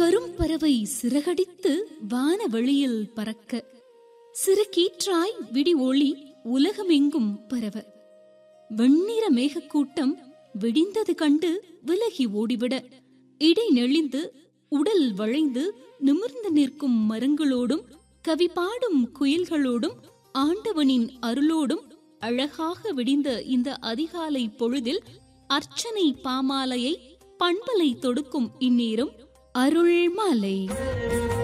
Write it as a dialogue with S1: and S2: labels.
S1: கரும்பறவை சிறகடித்து வானவெளியில் பறக்க சிறு கீற்றாய் விடி ஒளி உலகமெங்கும் பரவ வெண்ணிற மேகக்கூட்டம் விடிந்தது கண்டு விலகி ஓடிவிட இடை நெளிந்து உடல் வளைந்து நிமிர்ந்து நிற்கும் மரங்களோடும் கவி பாடும் குயில்களோடும் ஆண்டவனின் அருளோடும் அழகாக விடிந்த இந்த அதிகாலை பொழுதில் அர்ச்சனை பாமாலையை பண்பலை தொடுக்கும் இந்நேரம் அருள் மாலை